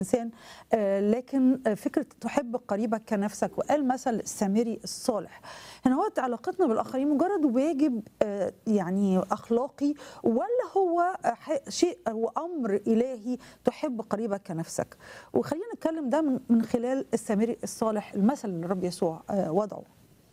الانسان آه، لكن آه، فكره تحب قريبك كنفسك وقال مثل السامري الصالح هنا هو علاقتنا بالاخرين مجرد واجب آه، يعني اخلاقي ولا هو آه، ح- شيء وامر الهي تحب قريبك كنفسك وخلينا نتكلم ده من- من خلال السامري الصالح المثل اللي الرب يسوع آه، وضعه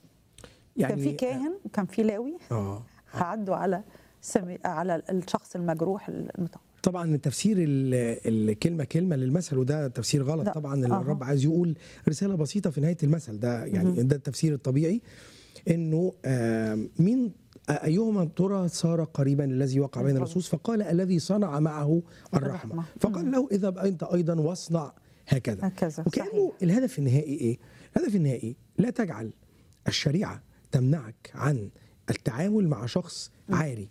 يعني كان في كاهن وكان في لاوي اه عدوا على سامي- على الشخص المجروح المتعب طبعا تفسير ال- الكلمه كلمه للمثل وده تفسير غلط لا. طبعا اللي أها. الرب عايز يقول رساله بسيطه في نهايه المثل ده يعني ده التفسير الطبيعي انه آم، مين ايهما ترى صار قريبا الذي وقع بين بالضبط. اللصوص فقال الذي صنع معه الرحمه الرحمة. فقال له اذهب انت ايضا واصنع هكذا هكذا، وكانه صحيح. الهدف النهائي ايه؟ الهدف النهائي لا تجعل الشريعه تمنعك عن التعامل مع شخص عاري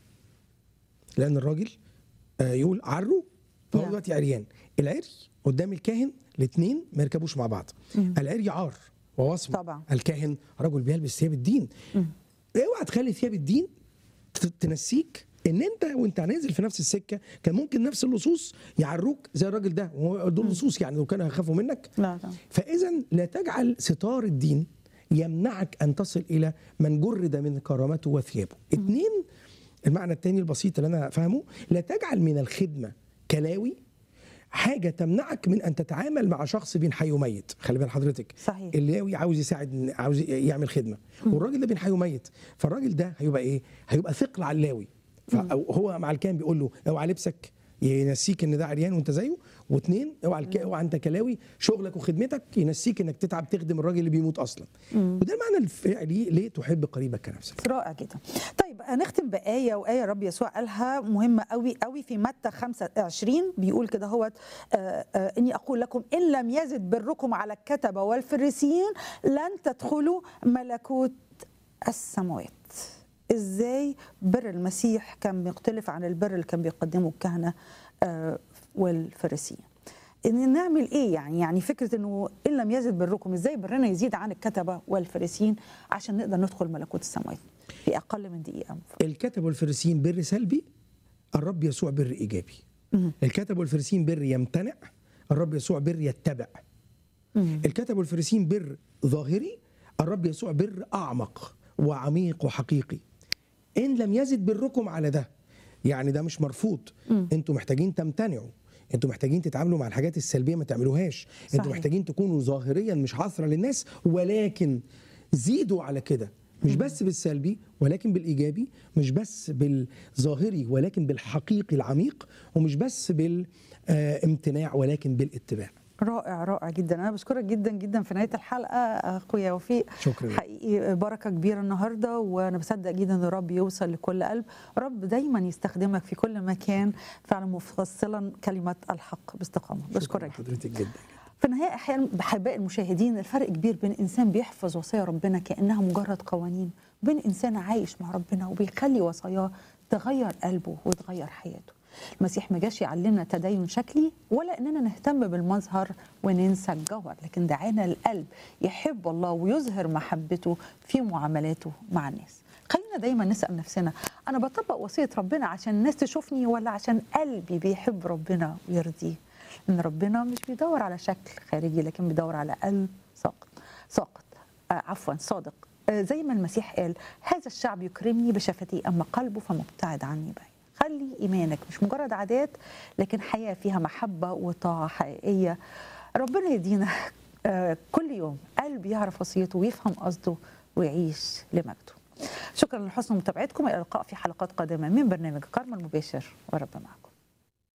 لان الراجل آه، يقول عروا فهو نعم. دلوقتي عريان العري قدام الكاهن الاثنين ما يركبوش مع بعض العري عار ووصم طبعا. الكاهن رجل بيلبس ثياب الدين اوعى تخلي ثياب الدين ت- تنسيك ان انت وانت نازل في نفس السكه كان ممكن نفس اللصوص يعروك زي الراجل ده وهو دول لصوص يعني لو كانوا هيخافوا منك لا لا فاذا لا تجعل ستار الدين يمنعك ان تصل الى من جرد من كرامته وثيابه. اثنين المعنى الثاني البسيط اللي انا فاهمه لا تجعل من الخدمه كلاوي حاجه تمنعك من ان تتعامل مع شخص بين حي وميت خلي بال حضرتك صحيح. اللاوي عاوز يساعد عاوز يعمل خدمه والراجل ده بين حي وميت فالراجل ده هيبقى ايه هيبقى ثقل على اللاوي فهو مع الكاهن بيقول له اوعى لبسك ينسيك ان ده عريان وانت زيه واثنين اوعى الك- اوعى انت كلاوي شغلك وخدمتك ينسيك انك تتعب تخدم الراجل اللي بيموت اصلا وده المعنى الفعلي ليه تحب قريبك كنفسك رائع جدا طيب هنختم بآية وآية رب يسوع قالها مهمة قوي قوي في متى 25 بيقول كده هو إني أقول لكم إن لم يزد بركم على الكتبة والفريسيين لن تدخلوا ملكوت السماوات ازاي بر المسيح كان بيختلف عن البر اللي كان بيقدمه الكهنة آه، والفريسيين ان نعمل ايه يعني يعني فكره انه ان لم يزد بركم ازاي برنا يزيد عن الكتبه والفريسيين عشان نقدر ندخل ملكوت السماوات في اقل من دقيقه الكتب والفريسيين بر سلبي الرب يسوع بر ايجابي الكتب والفريسيين بر يمتنع الرب يسوع بر يتبع الكتب والفريسيين بر ظاهري الرب يسوع بر اعمق وعميق وحقيقي ان لم يزد بركم على ده يعني ده مش مرفوض انتوا محتاجين تمتنعوا انتوا محتاجين تتعاملوا مع الحاجات السلبيه ما تعملوهاش انتوا صحيح. محتاجين تكونوا ظاهريا مش عثره للناس ولكن زيدوا على كده مش بس بالسلبي ولكن بالايجابي مش بس بالظاهري ولكن بالحقيقي العميق ومش بس بالامتناع ولكن بالاتباع رائع رائع جدا انا بشكرك جدا جدا في نهايه الحلقه اخويا وفيق شكراً. حقيقي بركه كبيره النهارده وانا بصدق جدا ان الرب يوصل لكل قلب رب دايما يستخدمك في كل مكان فعلا مفصلا كلمه الحق باستقامه شكراً بشكرك لحضرتك جدا في النهاية أحيانا بحباء المشاهدين الفرق كبير بين إنسان بيحفظ وصايا ربنا كأنها مجرد قوانين وبين إنسان عايش مع ربنا وبيخلي وصاياه تغير قلبه وتغير حياته المسيح ما جاش يعلمنا تدين شكلي ولا اننا نهتم بالمظهر وننسى الجوهر لكن دعانا القلب يحب الله ويظهر محبته في معاملاته مع الناس خلينا دايما نسال نفسنا انا بطبق وصيه ربنا عشان الناس تشوفني ولا عشان قلبي بيحب ربنا ويرضيه ان ربنا مش بيدور على شكل خارجي لكن بيدور على قلب ساقط ساقط آه عفوا صادق آه زي ما المسيح قال هذا الشعب يكرمني بشفتي اما قلبه فمبتعد عني بعيد خلي ايمانك مش مجرد عادات لكن حياه فيها محبه وطاعه حقيقيه ربنا يدينا آه كل يوم قلب يعرف وصيته ويفهم قصده ويعيش لمجده شكرا لحسن متابعتكم الى اللقاء في حلقات قادمه من برنامج كارما المباشر ورب معكم